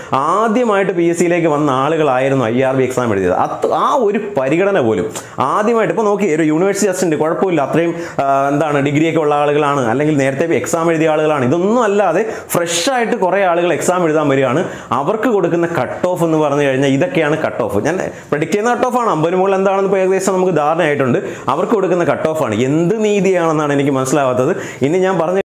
ആദ്യമായിട്ട് P S സിയിലേക്ക് വന്ന ആളുകളായിരുന്നു ഐ ആർ ബി എക്സാം എഴുതിയത് അത് ആ ഒരു പരിഗണന പോലും ആദ്യമായിട്ട് ഇപ്പോൾ നോക്കി ഒരു യൂണിവേഴ്സിറ്റി അസിസ്റ്റന്റ് കുഴപ്പമില്ല അത്രയും ആ, എന്താണ് ഡിഗ്രിയൊക്കെ ഉള്ള ആളുകളാണ് അല്ലെങ്കിൽ നേരത്തെ എക്സാം എഴുതിയ ആളുകളാണ് ഇതൊന്നും അല്ലാതെ ഫ്രഷ് ആയിട്ട് കുറേ ആളുകൾ എക്സാം എഴുതാൻ വരികയാണ് അവർക്ക് കൊടുക്കുന്ന കട്ട് ഓഫ് എന്ന് പറഞ്ഞു കഴിഞ്ഞാൽ ഇതൊക്കെയാണ് കട്ട് ഓഫ് ഞാൻ പ്രഡിക്റ്റ് ചെയ്യുന്ന കട്ട് ഓഫ് ആണ് അമ്പതിന് മുകളിൽ എന്താണെന്ന് ഇപ്പോൾ ഏകദേശം നമുക്ക് ധാരണയായിട്ടുണ്ട് അവർക്ക് കൊടുക്കുന്ന കട്ട് ഓഫ് ആണ് എന്ത് നീതിയാണെന്നാണ് എനിക്ക് മനസ്സിലാവാത്തത് ഇനി ഞാൻ പറഞ്ഞ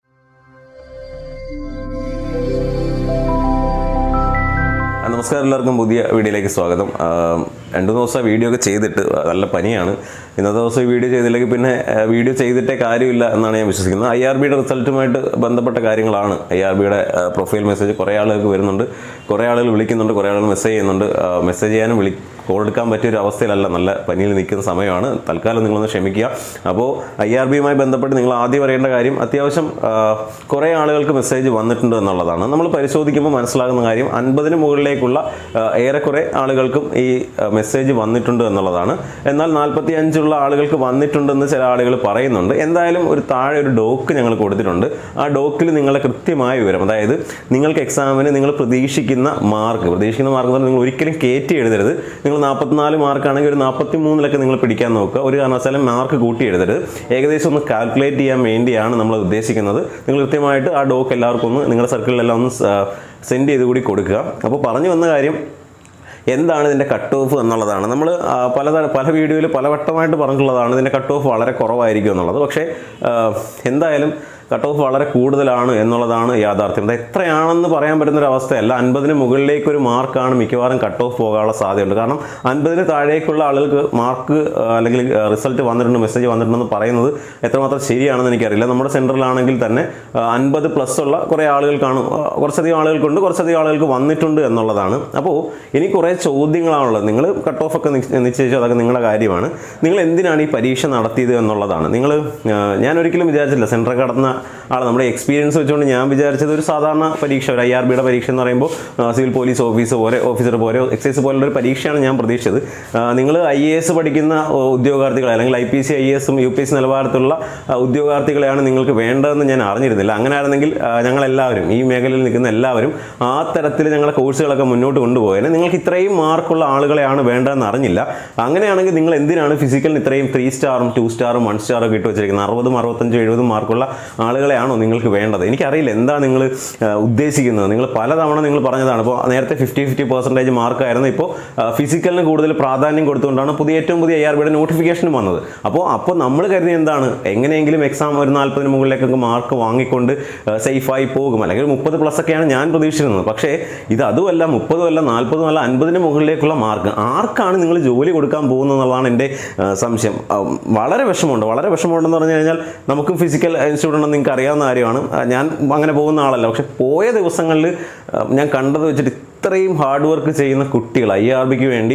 ആ, നമസ്കാരം എല്ലാവർക്കും പുതിയ വീഡിയോയിലേക്ക് സ്വാഗതം ആ, രണ്ടു ദിവസം വീഡിയോ ഒക്കെ ചെയ്തിട്ട് നല്ല പനിയാണ് ഇന്നത്തെ ദിവസം ഈ വീഡിയോ ചെയ്തില്ലെങ്കിൽ പിന്നെ ആ, വീഡിയോ ചെയ്തിട്ടേ കാര്യമില്ല എന്നാണ് ഞാൻ വിശ്വസിക്കുന്നത് ഐ ആർ ബിയുടെ റിസൾട്ടുമായിട്ട് ബന്ധപ്പെട്ട കാര്യങ്ങളാണ് ഐ ആർ ബിയുടെ പ്രൊഫൈൽ മെസ്സേജ് കുറേ ആളുകൾക്ക് വരുന്നുണ്ട് കുറേ ആളുകൾ വിളിക്കുന്നുണ്ട് കുറേ ആളുകൾ മെസ്സേജ് ചെയ്യുന്നുണ്ട് മെസ്സേജ് ചെയ്യാനും വിളി കോൾ എടുക്കാൻ പറ്റിയ ഒരു അവസ്ഥയിലല്ല നല്ല പനിയിൽ നിൽക്കുന്ന സമയമാണ് തൽക്കാലം നിങ്ങളൊന്ന് ക്ഷമിക്കുക അപ്പോൾ ഐ ആർ ബിയുമായി ബന്ധപ്പെട്ട് നിങ്ങൾ ആദ്യം അറിയേണ്ട കാര്യം അത്യാവശ്യം ആ, കുറേ ആളുകൾക്ക് മെസ്സേജ് വന്നിട്ടുണ്ട് എന്നുള്ളതാണ് നമ്മൾ പരിശോധിക്കുമ്പോൾ മനസ്സിലാകുന്ന കാര്യം അൻപതിന് മുകളിലേക്കുള്ള ആ, ഏറെക്കുറെ ആളുകൾക്കും ഈ ആ, മെസ്സേജ് വന്നിട്ടുണ്ട് എന്നുള്ളതാണ് എന്നാൽ നാൽപ്പത്തി അഞ്ചുള്ള ആളുകൾക്ക് വന്നിട്ടുണ്ടെന്ന് ചില ആളുകൾ പറയുന്നുണ്ട് എന്തായാലും ഒരു താഴെ ഒരു ഡോക്ക് ഞങ്ങൾ കൊടുത്തിട്ടുണ്ട് ആ ഡോക്കിൽ നിങ്ങളുടെ കൃത്യമായ വിവരം അതായത് നിങ്ങൾക്ക് എക്സാമിന് നിങ്ങൾ പ്രതീക്ഷിക്കുന്ന മാർക്ക് പ്രതീക്ഷിക്കുന്ന മാർക്ക് എന്ന് പറഞ്ഞാൽ നിങ്ങൾ ഒരിക്കലും കയറ്റി എഴുതരുത് നിങ്ങൾ നാൽപ്പത്തിനാല് മാർക്കാണെങ്കിൽ ഒരു നാൽപ്പത്തി മൂന്നിലൊക്കെ നിങ്ങൾ പിടിക്കാൻ നോക്കുക ഒരു കാരണവശാലും മാർക്ക് കൂട്ടി എഴുതരുത് ഏകദേശം ഒന്ന് കാൽക്കുലേറ്റ് ചെയ്യാൻ വേണ്ടിയാണ് നമ്മൾ ഉദ്ദേശിക്കുന്നത് നിങ്ങൾ കൃത്യമായിട്ട് ആ ഡോക്ക് എല്ലാവർക്കും ഒന്ന് നിങ്ങളുടെ സർക്കിളിലെല്ലാം ഒന്ന് സെൻഡ് ചെയ്ത് കൂടി കൊടുക്കുക അപ്പോൾ പറഞ്ഞു വന്ന കാര്യം എന്താണ് ഇതിൻ്റെ കട്ട് ഓഫ് എന്നുള്ളതാണ് നമ്മൾ പലതര പല വീഡിയോയിൽ പലവട്ടമായിട്ട് പറഞ്ഞിട്ടുള്ളതാണ് ഇതിൻ്റെ കട്ട് ഓഫ് വളരെ കുറവായിരിക്കും എന്നുള്ളത് പക്ഷേ ആ, എന്തായാലും കട്ട് ഓഫ് വളരെ കൂടുതലാണ് എന്നുള്ളതാണ് യാഥാർത്ഥ്യം അത് എത്രയാണെന്ന് പറയാൻ പറ്റുന്ന ഒരു അവസ്ഥയല്ല അൻപതിന് മുകളിലേക്ക് ഒരു മാർക്കാണ് മിക്കവാറും കട്ട് ഓഫ് പോകാനുള്ള സാധ്യതയുണ്ട് കാരണം അൻപതിന് താഴേക്കുള്ള ആളുകൾക്ക് മാർക്ക് അല്ലെങ്കിൽ റിസൾട്ട് വന്നിട്ടുണ്ട് മെസ്സേജ് വന്നിട്ടുണ്ടെന്ന് പറയുന്നത് എത്രമാത്രം ശരിയാണെന്ന് എനിക്കറിയില്ല നമ്മുടെ സെൻറ്ററിലാണെങ്കിൽ തന്നെ അൻപത് പ്ലസ് ഉള്ള കുറേ ആളുകൾക്കാണ് ആ, കുറച്ചധികം ആളുകൾക്കുണ്ട് കുറച്ചധികം ആളുകൾക്ക് വന്നിട്ടുണ്ട് എന്നുള്ളതാണ് അപ്പോൾ ഇനി കുറേ ചോദ്യങ്ങളാണുള്ളത് നിങ്ങൾ കട്ട് ഓഫ് ഒക്കെ നിശ്ച- നിശ്ചയിച്ചു അതൊക്കെ നിങ്ങളുടെ കാര്യമാണ് നിങ്ങൾ എന്തിനാണ് ഈ പരീക്ഷ നടത്തിയത് എന്നുള്ളതാണ് നിങ്ങൾ ഞാൻ ഒരിക്കലും വിചാരിച്ചില്ല സെൻറ്റർ കടന്ന ആൾ നമ്മുടെ എക്സ്പീരിയൻസ് വെച്ചുകൊണ്ട് ഞാൻ വിചാരിച്ചത് ഒരു സാധാരണ പരീക്ഷ ഒരു ഐ ആർ ബിയുടെ പരീക്ഷ എന്ന് പറയുമ്പോൾ ആ, സിവിൽ പോലീസ് ഓഫീസ് പോലെ ഓഫീസർ പോലെ എക്സൈസ് പോലുള്ള ഒരു പരീക്ഷയാണ് ഞാൻ പ്രതീക്ഷിച്ചത് നിങ്ങൾ ഐ എ എസ് പഠിക്കുന്ന ഓ, ഉദ്യോഗാർത്ഥികളെ അല്ലെങ്കിൽ ഐ പി സി ഐ എസും യു പി എസ് നിലവാരത്തിലുള്ള ആ, ഉദ്യോഗാർത്ഥികളെയാണ് നിങ്ങൾക്ക് വേണ്ടതെന്ന് ഞാൻ അറിഞ്ഞിരുന്നില്ല അങ്ങനെ ആയിരുന്നെങ്കിൽ ആ, ഞങ്ങളെല്ലാവരും ഈ മേഖലയിൽ നിൽക്കുന്ന എല്ലാവരും ആ തരത്തിൽ ഞങ്ങളുടെ കോഴ്സുകളൊക്കെ മുന്നോട്ട് കൊണ്ടുപോയേനെ നിങ്ങൾക്ക് ഇത്രയും മാർക്കുള്ള ആളുകളെയാണ് വേണ്ടതെന്ന് അറിഞ്ഞില്ല അങ്ങനെയാണെങ്കിൽ നിങ്ങൾ എന്തിനാണ് ഫിസിക്കലിന് ഇത്രയും ത്രീ സ്റ്റാറും ടു സ്റ്റാറും വൺ സ്റ്റാറും ഒക്കെ ഇട്ട് വെച്ചിരിക്കുന്നത് അറുപതും അറുപത്തഞ്ചും എഴുപതും മാർക്കുള്ള ആളുകളെയാണോ നിങ്ങൾക്ക് വേണ്ടത് എനിക്കറിയില്ല എന്താ നിങ്ങൾ ഉദ്ദേശിക്കുന്നത് നിങ്ങൾ പലതവണ നിങ്ങൾ പറഞ്ഞതാണ് ഇപ്പോൾ നേരത്തെ ഫിഫ്റ്റി ഫിഫ്റ്റി പെർസെൻറ്റേജ് മാർക്കായിരുന്നു ഇപ്പോൾ ഫിസിക്കലിന് കൂടുതൽ പ്രാധാന്യം കൊടുത്തുകൊണ്ടാണ് പുതിയ ഏറ്റവും പുതിയ ഐ ആർ ബിയുടെ നോട്ടിഫിക്കേഷനും വന്നത് അപ്പോൾ അപ്പോൾ നമ്മൾ കരുതി എന്താണ് എങ്ങനെയെങ്കിലും എക്സാം ഒരു നാൽപ്പതിന് മുകളിലേക്കൊക്കെ മാർക്ക് വാങ്ങിക്കൊണ്ട് സേഫായി പോകും അല്ലെങ്കിൽ ഒരു മുപ്പത് പ്ലസ് ഒക്കെയാണ് ഞാൻ പ്രതീക്ഷിച്ചിരുന്നത് പക്ഷേ ഇത് അതുമല്ല മുപ്പതും അല്ല നാൽപ്പതും അല്ല അൻപതിന് മുകളിലേക്കുള്ള മാർക്ക് ആർക്കാണ് നിങ്ങൾ ജോലി കൊടുക്കാൻ പോകുന്നത് എന്നുള്ളതാണ് എൻ്റെ ആ, സംശയം ആ, വളരെ വിഷമമുണ്ട് വളരെ വിഷമമുണ്ടെന്ന് പറഞ്ഞു കഴിഞ്ഞാൽ നമുക്കും ഫിസിക്കൽ ഇൻസ്റ്റിറ്റ്യൂട്ട് ഉണ്ടെന്ന് നിങ്ങൾക്ക് അറിയാവുന്ന കാര്യമാണ് ആ, ഞാൻ അങ്ങനെ പോകുന്ന ആളല്ല പക്ഷെ പോയ ദിവസങ്ങളിൽ ആ, ഞാൻ കണ്ടത് വെച്ചിട്ട് ഇത്രയും ഹാർഡ് വർക്ക് ചെയ്യുന്ന കുട്ടികൾ ഐ ആർ ബിക്ക് വേണ്ടി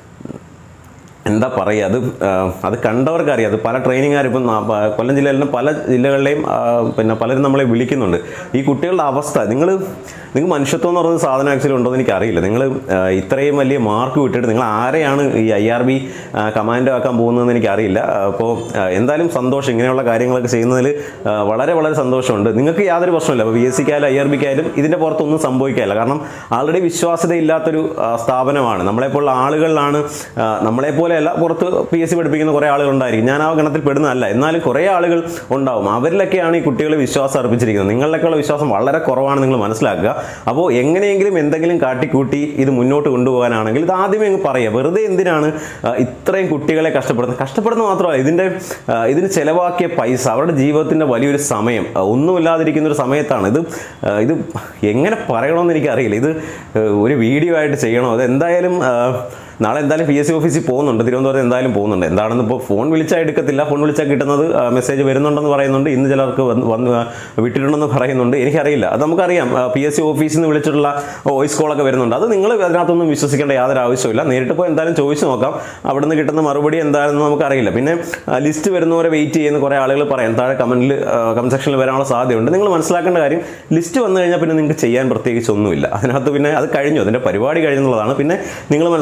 എന്താ പറയുക അത് ആ, അത് കണ്ടവർക്ക് അറിയാം അത് പല ട്രെയിനിങ്ങുകാർ ഇപ്പം നാ- പ- കൊല്ലം ജില്ലയിലും പല ജില്ലകളിലെയും ആ, പിന്നെ പലരും നമ്മളെ വിളിക്കുന്നുണ്ട് ഈ കുട്ടികളുടെ അവസ്ഥ നിങ്ങൾ നിങ്ങൾ മനുഷ്യത്വം എന്ന് പറയുന്ന സാധനം ആക്ച്വലി ഉണ്ടോ എന്ന് എനിക്കറിയില്ല നിങ്ങൾ ഇത്രയും വലിയ മാർക്ക് വിട്ടിട്ട് നിങ്ങൾ ആരെയാണ് ഈ ഐ ആർ ബി കമാൻഡോ ആക്കാൻ പോകുന്നതെന്ന് എനിക്കറിയില്ല അപ്പോൾ എന്തായാലും സന്തോഷം ഇങ്ങനെയുള്ള കാര്യങ്ങളൊക്കെ ചെയ്യുന്നതിൽ ആ, വളരെ വളരെ സന്തോഷമുണ്ട് നിങ്ങൾക്ക് യാതൊരു പ്രശ്നമില്ല അപ്പോൾ ബി എസ് സിക്കായാലും ഐ ആർ ബിക്കായാലും ഇതിൻ്റെ പുറത്തൊന്നും സംഭവിക്കാനില്ല കാരണം ആൾറെഡി വിശ്വാസ്യതയില്ലാത്തൊരു ആ, സ്ഥാപനമാണ് നമ്മളെപ്പോലുള്ള ആളുകളിലാണ് ആ, നമ്മളെപ്പോലെയല്ല പുറത്ത് പി എസ് സി പഠിപ്പിക്കുന്ന കുറേ ആളുകൾ ഉണ്ടായിരിക്കും ഞാൻ ആ ഗണത്തിൽ പെടുന്നതല്ല എന്നാലും കുറേ ആളുകൾ ഉണ്ടാവും അവരിലൊക്കെയാണ് ഈ കുട്ടികളെ വിശ്വാസം അർപ്പിച്ചിരിക്കുന്നത് നിങ്ങളിലൊക്കെയുള്ള വിശ്വാസം വളരെ കുറവാണ് നിങ്ങൾ മനസ്സിലാക്കുക അപ്പോൾ എങ്ങനെയെങ്കിലും എന്തെങ്കിലും കാട്ടിക്കൂട്ടി ഇത് മുന്നോട്ട് കൊണ്ടുപോകാനാണെങ്കിൽ ഇത് ആദ്യമേ അങ്ങ് പറയുക വെറുതെ എന്തിനാണ് ആ, ഇത്രയും കുട്ടികളെ കഷ്ടപ്പെടുന്നത് കഷ്ടപ്പെടുന്നത് മാത്രമല്ല ഇതിൻ്റെ ആ, ഇതിന് ചിലവാക്കിയ പൈസ അവരുടെ ജീവിതത്തിൻ്റെ വലിയൊരു സമയം ആ, ഒന്നുമില്ലാതിരിക്കുന്ന ഒരു സമയത്താണ് ഇത് ആ, ഇത് എങ്ങനെ പറയണമെന്ന് എനിക്കറിയില്ല ഇത് ആ, ഒരു വീഡിയോ ആയിട്ട് ചെയ്യണോ അത് എന്തായാലും ആ, നാളെ എന്തായാലും പി എസ് സി ഓഫീസിൽ പോകുന്നുണ്ട് തിരുവനന്തപുരത്ത് എന്തായാലും പോകുന്നുണ്ട് എന്താണെന്ന് ഇപ്പോൾ ഫോൺ വിളിച്ചാൽ എടുക്കത്തില്ല ഫോൺ വിളിച്ചാൽ കിട്ടുന്നത് മെസ്സേജ് വരുന്നുണ്ടെന്ന് പറയുന്നുണ്ട് ഇന്ന് ചിലർക്ക് വന്ന് വന്ന് വിട്ടിട്ടുണ്ടെന്ന് പറയുന്നുണ്ട് എനിക്കറിയില്ല അത് നമുക്കറിയാം പി എസ് സി ഓഫീസിൽ നിന്ന് വിളിച്ചിട്ടുള്ള വോയിസ് കോളൊക്കെ വരുന്നുണ്ട് അത് നിങ്ങൾ അതിനകത്തൊന്നും വിശ്വസിക്കേണ്ട യാതൊരു ആവശ്യമില്ല നേരിട്ട് പോയി എന്തായാലും ചോദിച്ചു നോക്കാം അവിടെ നിന്ന് കിട്ടുന്ന മറുപടി എന്താണെന്ന് നമുക്കറിയില്ല പിന്നെ ലിസ്റ്റ് വരുന്നവരെ വെയിറ്റ് ചെയ്യുന്ന കുറേ ആളുകൾ പറയാം താഴെ കമൻറ്റിൽ കമൻറ്റ് സെക്ഷനിൽ വരാനുള്ള സാധ്യതയുണ്ട് നിങ്ങൾ മനസ്സിലാക്കേണ്ട കാര്യം ലിസ്റ്റ് വന്നു കഴിഞ്ഞാൽ പിന്നെ നിങ്ങൾക്ക് ചെയ്യാൻ പ്രത്യേകിച്ച് ഒന്നുമില്ല അതിനകത്ത് പിന്നെ അത് കഴിഞ്ഞു അതിൻ്റെ പരിപാടി കഴിഞ്ഞുള്ളതാണ് പിന്നെ നിങ്ങൾ മനസ്സിലാക്കേണ്ട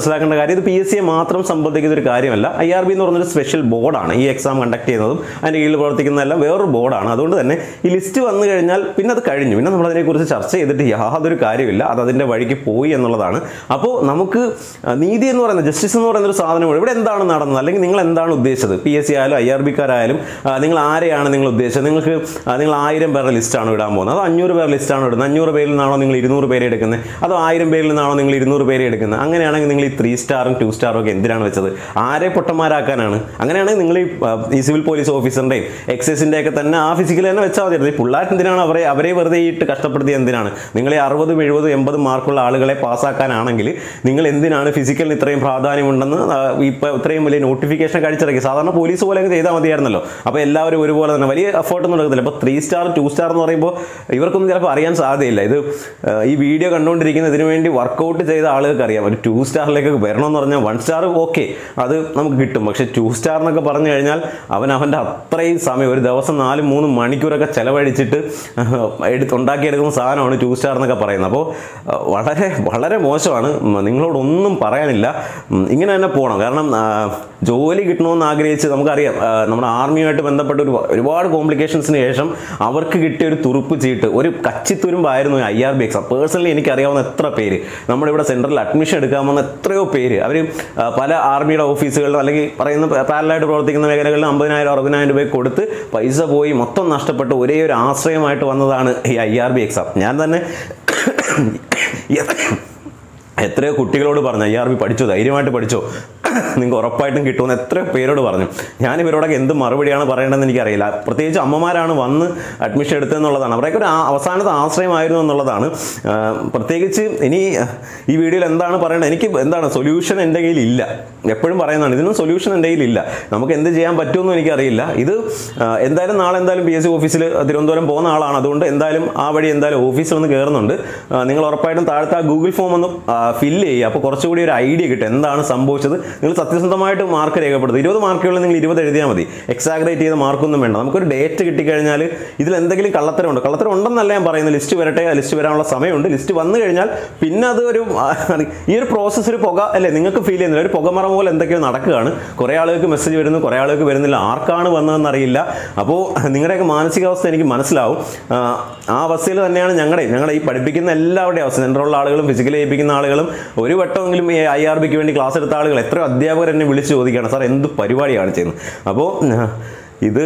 കാര്യം ഇത് പി എസ് സിയെ മാത്രം സംബന്ധിക്കുന്ന ഒരു കാര്യമല്ല ഐ ആർ ബി എന്ന് പറഞ്ഞൊരു സ്പെഷ്യൽ ബോർഡാണ് ഈ എക്സാം കണ്ടക്ട് ചെയ്യുന്നതും അതിൻ്റെ കീഴിൽ പ്രവർത്തിക്കുന്നതെല്ലാം വേറൊരു ബോർഡാണ് അതുകൊണ്ട് തന്നെ ഈ ലിസ്റ്റ് വന്നു കഴിഞ്ഞാൽ പിന്നെ അത് കഴിഞ്ഞു പിന്നെ നമ്മൾ അതിനെക്കുറിച്ച് ചർച്ച ചെയ്തിട്ട് യാതൊരു കാര്യമില്ല അത് അതിൻ്റെ വഴിക്ക് പോയി എന്നുള്ളതാണ് അപ്പോൾ നമുക്ക് ആ, നീതി എന്ന് പറയുന്നത് ജസ്റ്റിസ് എന്ന് പറയുന്ന ഒരു സാധനമാണ് ഇവിടെ എന്താണ് നടന്നത് അല്ലെങ്കിൽ നിങ്ങൾ എന്താണ് ഉദ്ദേശിച്ചത് പി എസ് സി ആയാലും ഐ ആർ ബിക്കാരായാലും നിങ്ങൾ ആരെയാണ് നിങ്ങൾ ഉദ്ദേശിച്ചത് നിങ്ങൾക്ക് ആ, നിങ്ങൾ ആയിരം പേരുടെ ലിസ്റ്റാണ് ഇടാൻ പോകുന്നത് അത് അഞ്ഞൂറ് പേരുടെ ലിസ്റ്റാണ് ഇടുന്നത് അഞ്ഞൂറ് പേരിൽ നിന്നാണോ നിങ്ങൾ ഇരുന്നൂറ് പേരെ എടുക്കുന്നത് അതോ ആയിരം പേരിൽ നിന്നാണോ നിങ്ങൾ ഇരുന്നൂറ് പേരെ എടുക്കുന്നത് അങ്ങനെയാണെങ്കിൽ നിങ്ങൾ ഈ ത്രീ സ്റ്റാറും ടു സ്റ്റാറും ഒക്കെ എന്തിനാണ് വെച്ചത് ആരെ പൊട്ടന്മാരാക്കാനാണ് അങ്ങനെയാണെങ്കിൽ നിങ്ങൾ ഈ ആ, ഈ സിവിൽ പോലീസ് ഓഫീസറിൻ്റെയും എക്സൈസിൻ്റെ ഒക്കെ തന്നെ ആ ഫിസിക്കൽ തന്നെ വെച്ചാൽ മതി ഈ പിള്ളേർ എന്തിനാണ് അവരെ അവരെ വെറുതെ ഇട്ട് കഷ്ടപ്പെടുത്തിയത് എന്തിനാണ് നിങ്ങൾ ഈ അറുപതും എഴുപതും എൺപതും മാർക്കുള്ള ആളുകളെ പാസ്സാക്കാനാണെങ്കിൽ നിങ്ങൾ എന്തിനാണ് ഫിസിക്കലിന് ഇത്രയും പ്രാധാന്യമുണ്ടെന്ന് ആ, ഇപ്പോൾ ഇത്രയും വലിയ നോട്ടിഫിക്കേഷൻ കഴിച്ചിറക്കി സാധാരണ പോലീസ് പോലെ അങ്ങ് ചെയ്താൽ മതിയായിരുന്നല്ലോ അപ്പോൾ എല്ലാവരും ഒരുപോലെ തന്നെ വലിയ എഫേർട്ട് ഒന്നും എടുക്കത്തില്ല അപ്പോൾ ത്രീ സ്റ്റാർ ടു സ്റ്റാർ എന്ന് പറയുമ്പോൾ ഇവർക്കൊന്നും ചിലപ്പോൾ അറിയാൻ സാധ്യതയില്ല ഇത് ആ, ഈ വീഡിയോ കണ്ടുകൊണ്ടിരിക്കുന്ന ഇതിനു വേണ്ടി വർക്കൗട്ട് ചെയ്ത ആളുകൾക്ക് അറിയാം ഒരു ടു സ്റ്റാറിലേക്ക് വരണമെന്ന് പറഞ്ഞാൽ വൺ സ്റ്റാർ ഓക്കെ അത് നമുക്ക് കിട്ടും പക്ഷേ ടു സ്റ്റാർ എന്നൊക്കെ പറഞ്ഞു കഴിഞ്ഞാൽ അവൻ അവൻ്റെ അത്രയും സമയം ഒരു ദിവസം നാലും മൂന്നും മണിക്കൂറൊക്കെ ചെലവഴിച്ചിട്ട് എടുത്ത് ഉണ്ടാക്കിയെടുക്കുന്ന സാധനമാണ് ടു സ്റ്റാർ എന്നൊക്കെ പറയുന്നത് അപ്പോൾ ആ, വളരെ വളരെ മോശമാണ് ഉം, നിങ്ങളോടൊന്നും പറയാനില്ല ഉം, ഇങ്ങനെ തന്നെ പോകണം കാരണം ആ, ജോലി കിട്ടണമെന്ന് ആഗ്രഹിച്ച് നമുക്കറിയാം ആ, നമ്മുടെ ആർമിയുമായിട്ട് ബന്ധപ്പെട്ട ഒരു ഒരുപാട് കോംപ്ലിക്കേഷൻസിന് ശേഷം അവർക്ക് കിട്ടിയ ഒരു തുറുപ്പ് ചീട്ട് ഒരു കച്ചിത്തുരുമ്പായിരുന്നു I R B exam personally എനിക്കറിയാവുന്ന എത്ര പേര് നമ്മുടെ ഇവിടെ സെൻട്രൽ അഡ്മിഷൻ എടുക്കാൻ വന്ന എത്രയോ പേര് അവർ പല ആർമിയുടെ ഓഫീസുകളിലും അല്ലെങ്കിൽ പറയുന്ന പാരലായിട്ട് പ്രവർത്തിക്കുന്ന മേഖലകളിൽ അമ്പതിനായിരം അറുപതിനായിരം രൂപ കൊടുത്ത് പൈസ പോയി മൊത്തം നഷ്ടപ്പെട്ട് ഒരേ ഒരു ആശ്രയമായിട്ട് വന്നതാണ് ഈ ഐ ആർ ബി എക്സാം ഞാൻ തന്നെ എത്രയോ കുട്ടികളോട് പറഞ്ഞു ഐ ആർ ബി പഠിച്ചോ ധൈര്യമായിട്ട് പഠിച്ചോ നിങ്ങൾക്ക് ഉറപ്പായിട്ടും കിട്ടുമെന്ന് എത്രയോ പേരോട് പറഞ്ഞു ഞാൻ ഇവരോടൊക്കെ എന്ത് മറുപടിയാണ് പറയേണ്ടതെന്ന് എനിക്കറിയില്ല പ്രത്യേകിച്ച് അമ്മമാരാണ് വന്ന് അഡ്മിഷൻ എടുത്തതെന്നുള്ളതാണ് അവരൊക്കെ ഒരു ആ- അവസാനത്തെ ആശ്രയമായിരുന്നു എന്നുള്ളതാണ് ആ, പ്രത്യേകിച്ച് ഇനി ഈ വീഡിയോയിൽ എന്താണ് പറയേണ്ടത് എനിക്ക് എന്താണ് സൊല്യൂഷൻ എൻ്റെ കയ്യിൽ ഇല്ല എപ്പോഴും പറയുന്നതാണ് ഇതിനും സൊല്യൂഷൻ എൻ്റെ കയ്യിൽ ഇല്ല നമുക്ക് എന്ത് ചെയ്യാൻ പറ്റുമെന്നും എനിക്കറിയില്ല ഇത് ആ, എന്തായാലും നാളെ എന്തായാലും പി എസ് സി ഓഫീസിൽ തിരുവനന്തപുരം പോകുന്ന ആളാണ് അതുകൊണ്ട് എന്തായാലും ആ വഴി എന്തായാലും ഓഫീസിൽ ഒന്ന് കയറുന്നുണ്ട് ആ, നിങ്ങൾ ഉറപ്പായിട്ടും താഴത്തെ ആ ഗൂഗിൾ ഫോം ഒന്ന് ഫില്ല് ചെയ്യുക അപ്പോൾ കുറച്ചുകൂടി ഒരു ഐഡിയ കിട്ടും എന്താണ് സംഭവിച്ചത് നിങ്ങൾ സത്യസന്ധമായിട്ട് മാർക്ക് രേഖപ്പെടുത്തുക ഇരുപത് മാർക്കുകളിൽ നിങ്ങൾ ഇരുപത് എഴുതിയാൽ മതി എക്സാഗ്രേറ്റ് ചെയ്ത മാർക്കൊന്നും വേണ്ട നമുക്കൊരു ഡേറ്റ് കിട്ടിക്കഴിഞ്ഞാൽ ഇതിൽ എന്തെങ്കിലും കള്ളത്തരമുണ്ട് കള്ളത്തരം ഉണ്ടെന്നല്ല ഞാൻ പറയുന്നത് ലിസ്റ്റ് വരട്ടെ ആ ലിസ്റ്റ് വരാനുള്ള സമയമുണ്ട് ലിസ്റ്റ് വന്നു കഴിഞ്ഞാൽ പിന്നെ അത് ഒരു ആ, ഈ ഒരു പ്രോസസ്സ് ഒരു പുക അല്ലേ നിങ്ങൾക്ക് ഫീൽ ചെയ്യുന്നില്ല ഒരു പുകമറ പോലെ എന്തൊക്കെയോ നടക്കുകയാണ് കുറേ ആളുകൾക്ക് മെസ്സേജ് വരുന്നു കുറേ ആളുകൾക്ക് വരുന്നില്ല ആർക്കാണ് വന്നതെന്ന് അറിയില്ല അപ്പോൾ നിങ്ങളുടെയൊക്കെ മാനസികാവസ്ഥ എനിക്ക് മനസ്സിലാവും ആ, ആ അവസ്ഥയിൽ തന്നെയാണ് ഞങ്ങളുടെ ഞങ്ങളുടെ ഈ പഠിപ്പിക്കുന്ന എല്ലാവരുടെയും അവസ്ഥ സെൻറ്ററുള്ള ആളുകളും ഫിസിക്കലി ഏൽപ്പിക്കുന്ന ആളുകളും ഒരു വട്ടമെങ്കിലും ഈ ഐ ആർ ബിക്ക് വേണ്ടി ക്ലാസ് എടുത്ത ആളുകൾ എത്രയോ അധ്യാപകർ എന്നെ വിളിച്ച് ചോദിക്കുകയാണ് സാർ എന്ത് പരിപാടിയാണ് ചെയ്യുന്നത് അപ്പോൾ ഇത്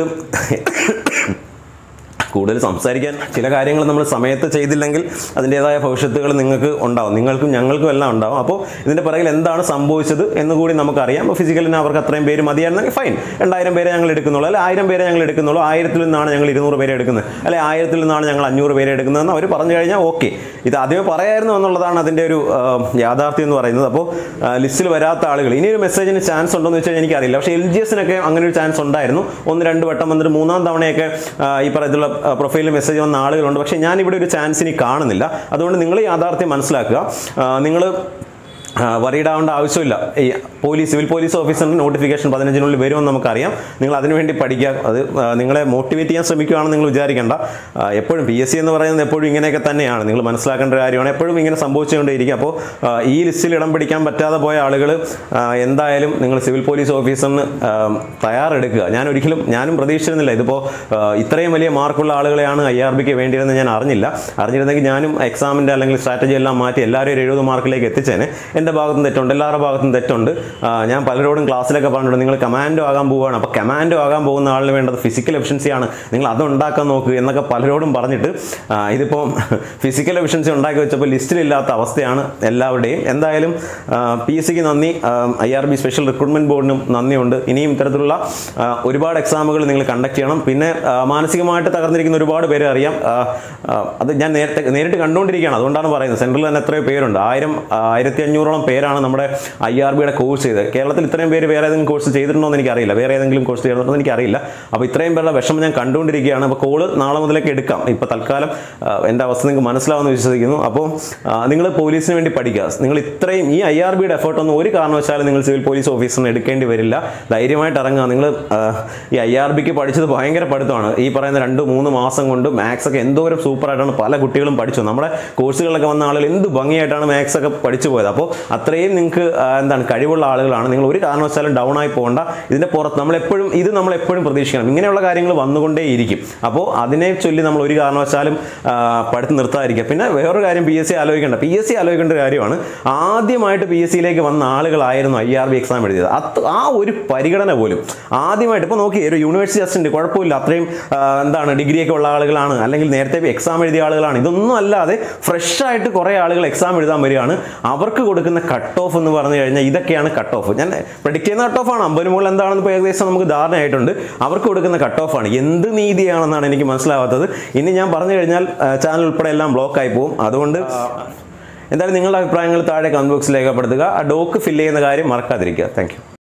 കൂടുതൽ സംസാരിക്കാൻ ചില കാര്യങ്ങൾ നമ്മൾ സമയത്ത് ചെയ്തില്ലെങ്കിൽ അതിൻ്റെതായ ഭവിഷ്യത്തുകൾ നിങ്ങൾക്ക് ഉണ്ടാവും നിങ്ങൾക്കും ഞങ്ങൾക്കും എല്ലാം ഉണ്ടാവും അപ്പോൾ ഇതിൻ്റെ പിറകിൽ എന്താണ് സംഭവിച്ചത് എന്ന് കൂടി നമുക്കറിയാം അപ്പോൾ ഫിസിക്കലിന് അവർക്ക് അത്രയും പേര് മതിയായിരുന്നെങ്കിൽ ഫൈൻ രണ്ടായിരം പേരെ ഞങ്ങൾ എടുക്കുന്നുള്ളൂ അല്ലെ ആയിരം പേരെ ഞങ്ങൾ എടുക്കുന്നുള്ളൂ ആയിരത്തിൽ നിന്നാണ് ഞങ്ങൾ ഇരുന്നൂറ് പേരെ എടുക്കുന്നത് അല്ലെ ആയിരത്തിൽ നിന്നാണ് ഞങ്ങൾ അഞ്ഞൂറ് പേരെ എടുക്കുന്നതെന്ന് അവർ പറഞ്ഞു കഴിഞ്ഞാൽ ഓക്കെ ഇത് ആദ്യമേ പറയായിരുന്നു എന്നുള്ളതാണ് അതിൻ്റെ ഒരു ആ, യാഥാർത്ഥ്യം എന്ന് പറയുന്നത് അപ്പോൾ ലിസ്റ്റിൽ വരാത്ത ആളുകൾ ഇനി ഒരു മെസ്സേജിന് ചാൻസ് ഉണ്ടോ എന്ന് വെച്ചാൽ എനിക്കറിയില്ല പക്ഷേ എൽ ജി എസിനൊക്കെ അങ്ങനെ ഒരു ചാൻസ് ഉണ്ടായിരുന്നു ഒന്ന് രണ്ട് വട്ടം വന്നിട്ട് മൂന്നാം തവണയൊക്കെ ആ, ഈ പറയത്തുള്ള പ്രൊഫൈലിൽ മെസ്സേജ് വന്ന ആളുകളുണ്ട് പക്ഷേ ഞാൻ ഇവിടെ ഒരു ചാൻസ് ഇനി കാണുന്നില്ല അതുകൊണ്ട് നിങ്ങൾ ഈ യാഥാർത്ഥ്യം മനസ്സിലാക്കുക നിങ്ങൾ വറിയിടാവേണ്ട ആവശ്യമില്ല ഈ പോലീസ് സിവിൽ പോലീസ് ഓഫീസറിൻ്റെ നോട്ടിഫിക്കേഷൻ പതിനഞ്ചിനുള്ളിൽ വരുമെന്ന് നമുക്കറിയാം നിങ്ങൾ അതിനുവേണ്ടി പഠിക്കുക അത് ആ, നിങ്ങളെ മോട്ടിവേറ്റ് ചെയ്യാൻ ശ്രമിക്കുകയാണെന്ന് നിങ്ങൾ വിചാരിക്കേണ്ട ആ, എപ്പോഴും പി എസ് സി എന്ന് പറയുന്നത് എപ്പോഴും ഇങ്ങനെയൊക്കെ തന്നെയാണ് നിങ്ങൾ മനസ്സിലാക്കേണ്ട ഒരു കാര്യമാണ് എപ്പോഴും ഇങ്ങനെ സംഭവിച്ചുകൊണ്ടേയിരിക്കും അപ്പോൾ ആ, ഈ ലിസ്റ്റിൽ ഇടം പിടിക്കാൻ പറ്റാതെ പോയ ആളുകൾ എന്തായാലും നിങ്ങൾ സിവിൽ പോലീസ് ഓഫീസറിന് ആ, തയ്യാറെടുക്കുക ഞാൻ ഒരിക്കലും ഞാനും പ്രതീക്ഷിച്ചിരുന്നില്ല ഇതിപ്പോൾ ആ, ഇത്രയും വലിയ മാർക്കുള്ള ആളുകളെയാണ് ഐ ആർ ബിക്ക് വേണ്ടിയിരുന്നത് ഞാൻ അറിഞ്ഞില്ല അറിഞ്ഞിരുന്നെങ്കിൽ ഞാനും എക്സാമിൻ്റെ അല്ലെങ്കിൽ സ്ട്രാറ്റജി എല്ലാം മാറ്റി എല്ലാവരും ഒരു എഴുപത് മാർക്കിലേക്ക് എത്തിച്ചേനെ എൻ്റെ ഭാഗത്തും തെറ്റുണ്ട് എല്ലാവരുടെ ഭാഗത്തും തെറ്റുണ്ട് ആ, ഞാൻ പലരോടും ക്ലാസ്സിലൊക്കെ പറഞ്ഞിട്ടുണ്ട് നിങ്ങൾ കമാൻഡോ ആകാൻ പോവുകയാണ് അപ്പോൾ കമാൻഡോ ആകാൻ പോകുന്ന ആളിന് വേണ്ടത് ഫിസിക്കൽ എഫിഷ്യൻസിയാണ് നിങ്ങൾ അത് ഉണ്ടാക്കാൻ നോക്കുക എന്നൊക്കെ പലരോടും പറഞ്ഞിട്ട് ആ, ഇതിപ്പോൾ ഫിസിക്കൽ എഫിഷ്യൻസി ഉണ്ടാക്കി വെച്ചപ്പോൾ ലിസ്റ്റിലില്ലാത്ത അവസ്ഥയാണ് എല്ലാവരുടെയും എന്തായാലും പി എസ് സിക്ക് നന്ദി I R B special recruitment ബോർഡിനും നന്ദിയുണ്ട് ഇനിയും ഇത്തരത്തിലുള്ള ആ, ഒരുപാട് എക്സാമുകൾ നിങ്ങൾ കണ്ടക്ട് ചെയ്യണം പിന്നെ ആ, മാനസികമായിട്ട് തകർന്നിരിക്കുന്ന ഒരുപാട് പേരെ അറിയാം ആ, ആ, അത് ഞാൻ നേരത്തെ നേരിട്ട് കണ്ടുകൊണ്ടിരിക്കുകയാണ് അതുകൊണ്ടാണ് പറയുന്നത് സെൻട്രലിൽ തന്നെ എത്രയോ പേരുണ്ട് ആയിരം ആ, ആയിരത്തി അഞ്ഞൂറോളം പേരാണ് നമ്മുടെ ഐ ആർ ബിയുടെ കോഴ്സ് ചെയ്തത് കേരളത്തിൽ ഇത്രയും പേര് വേറെ ഏതെങ്കിലും കോഴ്സ് ചെയ്തിട്ടുണ്ടോ എന്ന് എനിക്കറിയില്ല വേറെ ഏതെങ്കിലും കോഴ്സ് ചെയ്തിട്ടുണ്ടോ എന്ന് എനിക്കറിയില്ല അപ്പോൾ ഇത്രയും പേരുടെ വിഷമം ഞാൻ കണ്ടുകൊണ്ടിരിക്കുകയാണ് അപ്പോൾ കോള് നാളെ മുതലേക്ക് എടുക്കാം ഇപ്പോൾ തൽക്കാലം ആ, എൻ്റെ അവസ്ഥ നിങ്ങൾക്ക് മനസ്സിലാവുമെന്ന് വിശ്വസിക്കുന്നു അപ്പോൾ നിങ്ങൾ പോലീസിന് വേണ്ടി പഠിക്കുക നിങ്ങൾ ഇത്രയും ഈ ഐ ആർ ബിയുടെ എഫേർട്ട് ഒന്നും ഒരു കാരണവശാലും നിങ്ങൾ സിവിൽ പോലീസ് ഓഫീസറിന് എടുക്കേണ്ടി വരില്ല ധൈര്യമായിട്ട് ഇറങ്ങുക നിങ്ങൾ ഈ ഐ ആർ ബിക്ക് പഠിച്ചത് ഭയങ്കര പഠിത്തമാണ് ഈ പറയുന്ന രണ്ട് മൂന്ന് മാസം കൊണ്ട് മാത്സ് ഒക്കെ എന്തോരം സൂപ്പറായിട്ടാണ് പല കുട്ടികളും പഠിച്ചു നമ്മുടെ കോഴ്സുകളിലൊക്കെ വന്ന ആളുകൾ എന്ത് ഭംഗിയായിട്ടാണ് മാത്സ് ഒക്കെ പഠിച്ചു പോയത് അപ്പോൾ അത്രയും നിങ്ങൾക്ക് ആ, എന്താണ് കഴിവുള്ള ആളുകളാണ് നിങ്ങൾ ഒരു കാരണവശാലും ഡൗൺ ആയി പോകണ്ട ഇതിൻ്റെ പുറത്ത് നമ്മൾ എപ്പോഴും ഇത് നമ്മൾ എപ്പോഴും പ്രതീക്ഷിക്കണം ഇങ്ങനെയുള്ള കാര്യങ്ങൾ വന്നുകൊണ്ടേയിരിക്കും അപ്പോൾ അതിനെ ചൊല്ലി നമ്മൾ ഒരു കാരണവശാലും ആ, പഠിത്തം നിർത്താതിരിക്കുക പിന്നെ വേറൊരു കാര്യം പി എസ് സി ആലോചിക്കേണ്ട പി എസ് സി ആലോചിക്കേണ്ട ഒരു കാര്യമാണ് ആദ്യമായിട്ട് പി എസ് സിയിലേക്ക് വന്ന ആളുകളായിരുന്നു ഐ ആർ ബി എക്സാം എഴുതിയത് അത് ആ ഒരു പരിഗണന പോലും ആദ്യമായിട്ട് ഇപ്പോൾ നോക്കി ഒരു യൂണിവേഴ്സിറ്റി അസിസ്റ്റന്റ് കുഴപ്പമില്ല അത്രയും ആ, എന്താണ് ഡിഗ്രിയൊക്കെ ഉള്ള ആളുകളാണ് അല്ലെങ്കിൽ നേരത്തെ എക്സാം എഴുതിയ ആളുകളാണ് ഇതൊന്നും അല്ലാതെ ഫ്രഷ് ആയിട്ട് കുറേ ആളുകൾ എക്സാം എഴുതാൻ വരികയാണ് അവർക്ക് കൊടുക്കുന്ന കട്ട് ഓഫ് എന്ന് പറഞ്ഞു കഴിഞ്ഞാൽ ഇതൊക്കെയാണ് കട്ട് ഓഫ് ഞാൻ പ്രഡിക്റ്റ് ചെയ്യുന്ന കട്ട് ഓഫ് ആണ് അമ്പതിന് മുകളിൽ എന്താണെന്ന് ഇപ്പോൾ ഏകദേശം നമുക്ക് ധാരണയായിട്ടുണ്ട് അവർക്ക് കൊടുക്കുന്ന കട്ട് ഓഫ് ആണ് എന്ത് നീതിയാണെന്നാണ് എനിക്ക് മനസ്സിലാവാത്തത് ഇനി ഞാൻ പറഞ്ഞു കഴിഞ്ഞാൽ ചാനൽ ഉൾപ്പെടെ എല്ലാം ബ്ലോക്ക് ആയി പോകും അതുകൊണ്ട് എന്തായാലും നിങ്ങളുടെ അഭിപ്രായങ്ങൾ താഴെ കമന്റ് ബോക്സിൽ രേഖപ്പെടുത്തുക ആ ഡോക്ക് ഫില്ല് ചെയ്യുന്ന കാര്യം മറക്കാതിരിക്കുക താങ്ക്